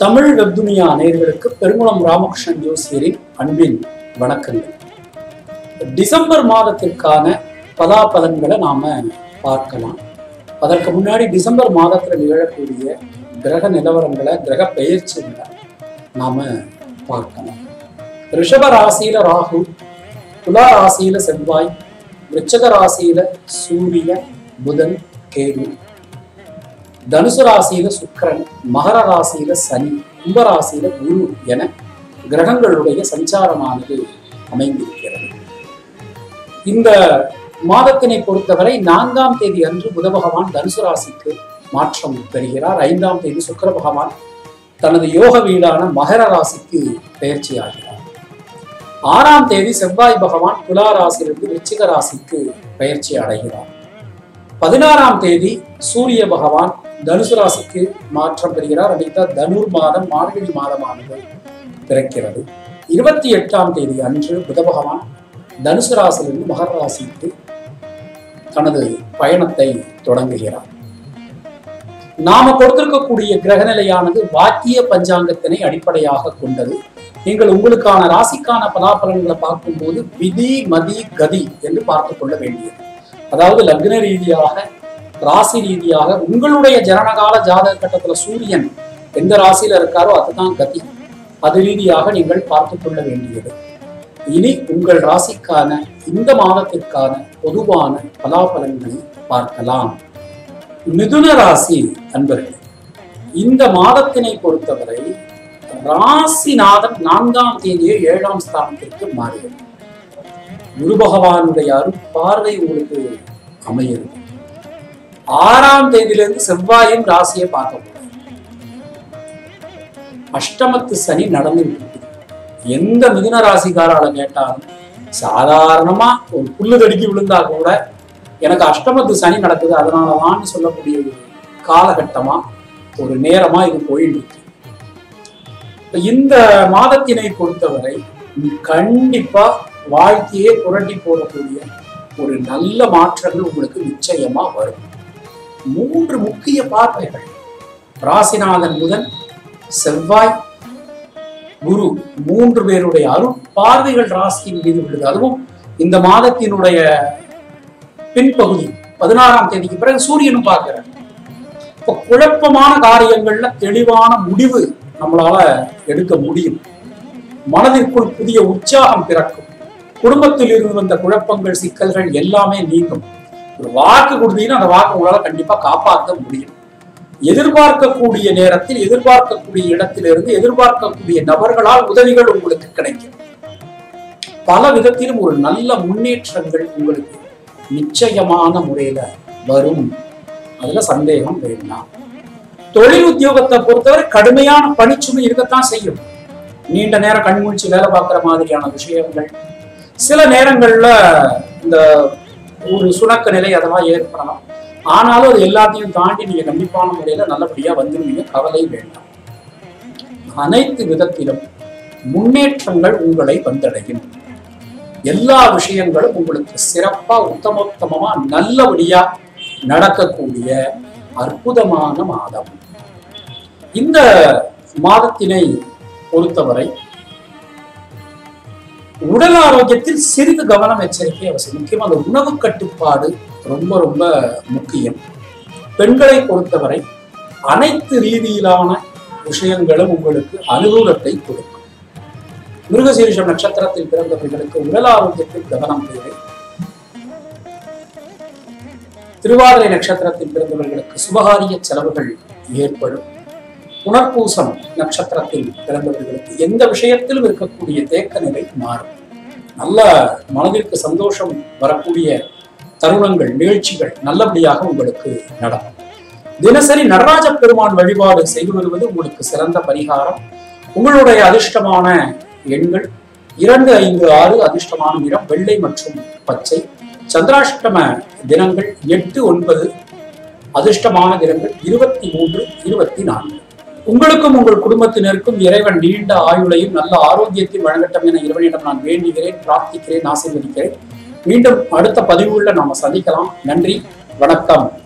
தமிழ் வெப்துனியா நேயர்களுக்கு பெருங்குளம் ராமகிருஷ்ணன் ஜோசியரின் அன்பின் வணக்கங்கள் டிசம்பர் மாதத்திற்கான பலாபலன்களை நாம பார்க்கலாம் அதற்கு முன்னாடி டிசம்பர் மாதத்துல நிகழக்கூடிய கிரக நிலவரங்களை கிரக பெயர்ச்சிகளை நாம பார்க்கலாம் ரிஷப ராசியில ராகு துலா ராசியில செவ்வாய் விருச்சக ராசியில சூரியன் புதன் கேது தனுசு ராசியில சுக்கிரன் மகர ராசியில சனி கும்ப ராசியில குரு என கிரகங்களுடைய சஞ்சாரமானது அமைந்திருக்கிறது இந்த மாதத்தினை பொறுத்தவரை நான்காம் தேதி அன்று புத பகவான் தனுசு ராசிக்கு மாற்றம் பெறுகிறார் ஐந்தாம் தேதி சுக்கிர பகவான் தனது யோக வீடான மகர ராசிக்கு பெயர்ச்சி ஆகிறார் ஆறாம் தேதி செவ்வாய் பகவான் துலா ராசியிலிருந்து விருச்சிக ராசிக்கு பெயர்ச்சி அடைகிறார் பதினாறாம் தேதி சூரிய பகவான் தனுசு ராசிக்கு மாற்றம் பெறுகிறார் அதைத்தான் தனுர் மாதம் மார்கழி மாதமானது பிறக்கிறது இருபத்தி எட்டாம் தேதி அன்று புத பகவான் தனுசு ராசியிலிருந்து மகர ராசிக்கு தனது பயணத்தை தொடங்குகிறார் நாம கொடுத்திருக்கக்கூடிய கிரகநிலையானது வாக்கிய பஞ்சாங்கத்தினை அடிப்படையாக கொண்டது நீங்கள் உங்களுக்கான ராசிக்கான பலாபலன்களை பார்க்கும்போது விதி மதி கதி என்று பார்த்து கொள்ள வேண்டியது அதாவது லக்ன ரீதியாக ராசி ரீதியாக உங்களுடைய ஜனனகால ஜாதக கட்டத்துல சூரியன் எந்த ராசியில இருக்காரோ அதுதான் கதி அது ரீதியாக நீங்கள் பார்த்து கொள்ள வேண்டியது இனி உங்கள் ராசிக்கான இந்த மாதத்திற்கான பொதுவான பலாபலன்களை பார்க்கலாம் மிதுன ராசி அன்பர்களே இந்த மாதத்தினை பொறுத்தவரை ராசிநாதன் நான்காம் தேதியே ஏழாம் ஸ்தானத்திற்கு மாறியது குரு பகவானுடைய அருட்பார்வை உங்களுக்கு அமையுது ஆறாம் தேதியிலிருந்து செவ்வாயும் ராசியை பார்க்க போறாரு அஷ்டமத்து சனி நடந்துட்டு இருக்கு எந்த மிதுன ராசிக்காரால கேட்டாலும் சாதாரணமா ஒரு புல்லு தடுக்கி விழுந்தா கூட எனக்கு அஷ்டமத்து சனி நடக்குது அதனாலதான் சொல்லக்கூடிய ஒரு காலகட்டமா ஒரு நேரமா இது போயிட்டு இருக்கு இப்ப இந்த மாதத்தினை பொறுத்தவரை கண்டிப்பா வாழ்க்கையே புரட்டி போடக்கூடிய ஒரு நல்ல மாற்றங்கள் உங்களுக்கு நிச்சயமா வரும் மூன்று முக்கிய பார்வைகள் ராசிநாதன் முதல் செவ்வாய் குரு மூன்று பேருடைய அருள் பார்வைகள் ராசியின் மீது விழுது அதுவும் இந்த மாதத்தினுடைய பின்பகுதி பதினாறாம் தேதிக்கு பிறகு சூரியனும் பார்க்கிறார் இப்போ குழப்பமான காரியங்கள்ல தெளிவான முடிவு நம்மளால எடுக்க முடியும் மனதிற்குள் புதிய உற்சாகம் பிறக்கும் குடும்பத்தில் இருந்து வந்த குழப்பங்கள் சிக்கல்கள் எல்லாமே நீங்கும் ஒரு வாக்கு கொடுத்தீங்கன்னா அந்த வாக்கு உங்களால கண்டிப்பா காப்பாற்ற முடியும் எதிர்பார்க்கக்கூடிய நேரத்தில் எதிர்பார்க்கக்கூடிய இடத்திலிருந்து எதிர்பார்க்கக்கூடிய நபர்களால் உதவிகள் உங்களுக்கு கிடைக்கும் பல விதத்திலும் ஒரு நல்ல முன்னேற்றங்கள் உங்களுக்கு நிச்சயமான முறையில வரும் அதுல சந்தேகம் வேண்டாம் தொழில் உத்தியோகத்தை பொறுத்தவரை கடுமையான பணிச்சுமை இருக்கத்தான் செய்யும் நீண்ட நேரம் கண்மூழ்ச்சி வேலை பார்க்குற மாதிரியான விஷயங்கள் சில நேரங்கள்ல இந்த ஒரு சுணக்க நிலை அதெல்லாம் ஏற்படலாம் ஆனாலும் அது எல்லாத்தையும் தாண்டி நீங்க கண்டிப்பான முறையில நல்லபடியா வந்துருவீங்க கவலை வேண்டாம் அனைத்து விதத்திலும் முன்னேற்றங்கள் உங்களை வந்தடையும் எல்லா விஷயங்களும் உங்களுக்கு சிறப்பா உத்தமோத்தமமா நல்லபடியா நடக்கக்கூடிய அற்புதமான மாதம் இந்த மாதத்தினை பொறுத்தவரை உடல் ஆரோக்கியத்தில் சிறிது கவனம் எச்சரிக்கை அவசியம் முக்கியமா அந்த உணவு கட்டுப்பாடு ரொம்ப ரொம்ப முக்கியம் பெண்களை பொறுத்தவரை அனைத்து ரீதியிலான விஷயங்களும் உங்களுக்கு அனுகூலத்தை கொடுக்கும் மிருகசீரிஷம் நட்சத்திரத்தில் பிறந்தவர்களுக்கு உடல் ஆரோக்கியத்தில் கவனம் தேவை திருவாதிரை நட்சத்திரத்தில் பிறந்தவர்களுக்கு சுபகாரிய செலவுகள் ஏற்படும் புனர்பூசம் நட்சத்திரத்தில் பிறந்தவர்களுக்கு எந்த விஷயத்திலும் இருக்கக்கூடிய தேக்க நிலை மாறும் நல்ல மனதிற்கு சந்தோஷம் வரக்கூடிய தருணங்கள் நிகழ்ச்சிகள் நல்லபடியாக உங்களுக்கு நடக்கும் தினசரி நடராஜ பெருமான் வழிபாடு செய்து வருவது உங்களுக்கு சிறந்த பரிகாரம் உங்களுடைய அதிர்ஷ்டமான எண்கள் இரண்டு ஐந்து ஆறு அதிர்ஷ்டமான நிறம் வெள்ளை மற்றும் பச்சை சந்திராஷ்டம தினங்கள் எட்டு ஒன்பது அதிர்ஷ்டமான தினங்கள் இருபத்தி மூன்று இருபத்தி நான்கு உங்களுக்கும் உங்கள் குடும்பத்தினருக்கும் இறைவன் நீண்ட ஆயுளையும் நல்ல ஆரோக்கியத்தையும் வழங்கட்டும் என இறைவனிடம் நான் வேண்டுகிறேன் பிரார்த்திக்கிறேன் ஆசீர்வதிக்கிறேன் மீண்டும் அடுத்த பதிவுள்ள நாம சந்திக்கலாம் நன்றி வணக்கம்